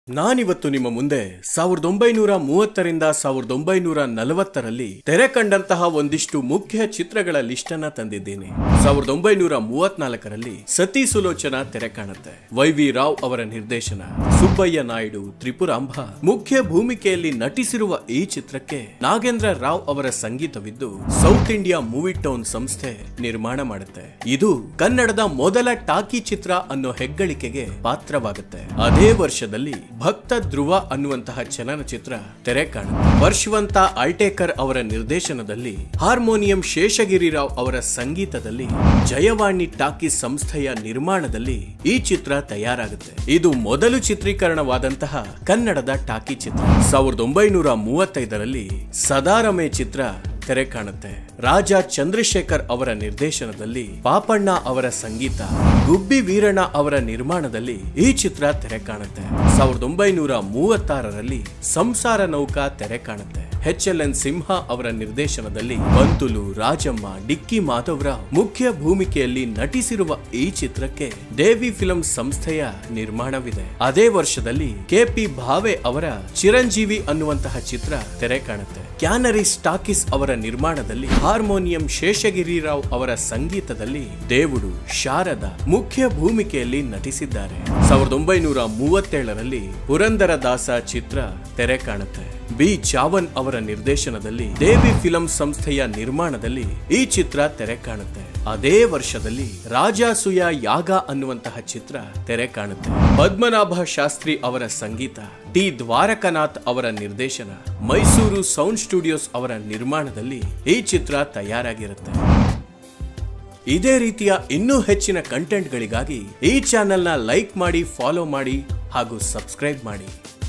ನಾನಿವತ್ತು ನಿಮ್ಮ ಮುಂದೆ ಸಾವಿರದ ಒಂಬೈನೂರ ಮೂವತ್ತರಿಂದ ಸಾವಿರದ ಒಂಬೈನೂರ ನಲವತ್ತರಲ್ಲಿ ತೆರೆ ಕಂಡಂತಹ ಒಂದಿಷ್ಟು ಮುಖ್ಯ ಚಿತ್ರಗಳ ಲಿಸ್ಟ್ ಅನ್ನ ತಂದಿದ್ದೀನಿ ಸಾವಿರದ ಒಂಬೈನೂರ ಮೂವತ್ನಾಲ್ಕರಲ್ಲಿ ಸತಿ ಸುಲೋಚನಾ ತೆರೆ ಕಾಣುತ್ತೆ ವೈ ವಿ ರಾವ್ ಅವರ ನಿರ್ದೇಶನ ಸುಬ್ಬಯ್ಯ ನಾಯ್ಡು ತ್ರಿಪುರಾಂಬ ಮುಖ್ಯ ಭೂಮಿಕೆಯಲ್ಲಿ ನಟಿಸಿರುವ ಈ ಚಿತ್ರಕ್ಕೆ ನಾಗೇಂದ್ರ ರಾವ್ ಅವರ ಸಂಗೀತವಿದ್ದು ಸೌತ್ ಇಂಡಿಯಾ ಮೂವಿ ಟೌನ್ ಸಂಸ್ಥೆ ನಿರ್ಮಾಣ ಮಾಡುತ್ತೆ ಇದು ಕನ್ನಡದ ಮೊದಲ ಟಾಕಿ ಚಿತ್ರ ಅನ್ನೋ ಹೆಗ್ಗಳಿಕೆಗೆ ಪಾತ್ರವಾಗುತ್ತೆ ಅದೇ ವರ್ಷದಲ್ಲಿ ಭಕ್ತ ಧ್ರುವ ಅನ್ನುವಂತಹ ಚಲನಚಿತ್ರ ತೆರೆ ಕಾಣುತ್ತೆ ವರ್ಷವಂತ ಆಲ್ಟೇಕರ್ ಅವರ ನಿರ್ದೇಶನದಲ್ಲಿ ಹಾರ್ಮೋನಿಯಂ ಶೇಷಗಿರಿರಾವ್ ಅವರ ಸಂಗೀತದಲ್ಲಿ ಜಯವಾಣಿ ಟಾಕಿ ಸಂಸ್ಥೆಯ ನಿರ್ಮಾಣದಲ್ಲಿ ಈ ಚಿತ್ರ ತಯಾರಾಗುತ್ತೆ ಇದು ಮೊದಲು ಚಿತ್ರೀಕರಣವಾದಂತಹ ಕನ್ನಡದ ಟಾಕಿ ಚಿತ್ರ ಸಾವಿರದ ಒಂಬೈನೂರ ಮೂವತ್ತೈದರಲ್ಲಿ ಸದಾರಮೆ ಚಿತ್ರ ತೆರೆ ಕಾಣುತ್ತೆ ರಾಜ ಚಂದ್ರಶೇಖರ್ ಅವರ ನಿರ್ದೇಶನದಲ್ಲಿ ಪಾಪಣ್ಣ ಅವರ ಸಂಗೀತ ಗುಬ್ಬಿ ವೀರಣ್ಣ ಅವರ ನಿರ್ಮಾಣದಲ್ಲಿ ಈ ಚಿತ್ರ ತೆರೆ ಕಾಣುತ್ತೆ ಸಾವಿರದ ಒಂಬೈನೂರ ಮೂವತ್ತಾರರಲ್ಲಿ ಸಂಸಾರ ನೌಕಾ ತೆರೆ ಕಾಣುತ್ತೆ ಎಚ್ ಎಲ್ ಎನ್ ಸಿಂಹ ಅವರ ನಿರ್ದೇಶನದಲ್ಲಿ ಬಂತುಲು ರಾಜಮ್ಮ ಡಿಕ್ಕಿ ಮಾಧವರಾವ್ ಮುಖ್ಯ ಭೂಮಿಕೆಯಲ್ಲಿ ನಟಿಸಿರುವ ಈ ಚಿತ್ರಕ್ಕೆ ದೇವಿ ಫಿಲ್ಮ್ ಸಂಸ್ಥೆಯ ನಿರ್ಮಾಣವಿದೆ ಅದೇ ವರ್ಷದಲ್ಲಿ ಕೆಪಿ ಭಾವೆ ಅವರ ಚಿರಂಜೀವಿ ಅನ್ನುವಂತಹ ಚಿತ್ರ ತೆರೆ ಕಾಣುತ್ತೆ ಕ್ಯಾನರಿಸ್ ಟಾಕಿಸ್ ಅವರ ನಿರ್ಮಾಣದಲ್ಲಿ ಹಾರ್ಮೋನಿಯಂ ಶೇಷಗಿರಿರಾವ್ ಅವರ ಸಂಗೀತದಲ್ಲಿ ದೇವುಡು ಶಾರದ ಮುಖ್ಯ ಭೂಮಿಕೆಯಲ್ಲಿ ನಟಿಸಿದ್ದಾರೆ ಸಾವಿರದ ಒಂಬೈನೂರ ಮೂವತ್ತೇಳರಲ್ಲಿ ಪುರಂದರ ದಾಸ ಚಿತ್ರ ತೆರೆ ಕಾಣುತ್ತೆ ಬಿ ಚಾವನ್ ಅವರ ನಿರ್ದೇಶನದಲ್ಲಿ ದೇವಿ ಫಿಲಂ ಸಂಸ್ಥೆಯ ನಿರ್ಮಾಣದಲ್ಲಿ ಈ ಚಿತ್ರ ತೆರೆ ಕಾಣುತ್ತೆ ಅದೇ ವರ್ಷದಲ್ಲಿ ರಾಜಾಸುಯ ಯಾಗ ಅನ್ನುವಂತಹ ಚಿತ್ರ ತೆರೆ ಕಾಣುತ್ತೆ ಪದ್ಮನಾಭ ಶಾಸ್ತ್ರಿ ಅವರ ಸಂಗೀತ ಟಿ ದ್ವಾರಕನಾಥ್ ಅವರ ನಿರ್ದೇಶನ ಮೈಸೂರು ಸೌಂಡ್ ಸ್ಟುಡಿಯೋಸ್ ಅವರ ನಿರ್ಮಾಣದಲ್ಲಿ ಈ ಚಿತ್ರ ತಯಾರಾಗಿರುತ್ತೆ ಇದೇ ರೀತಿಯ ಇನ್ನೂ ಹೆಚ್ಚಿನ ಕಂಟೆಂಟ್ಗಳಿಗಾಗಿ ಈ ಚಾನೆಲ್ನ ಲೈಕ್ ಮಾಡಿ ಫಾಲೋ ಮಾಡಿ ಹಾಗೂ ಸಬ್ಸ್ಕ್ರೈಬ್ ಮಾಡಿ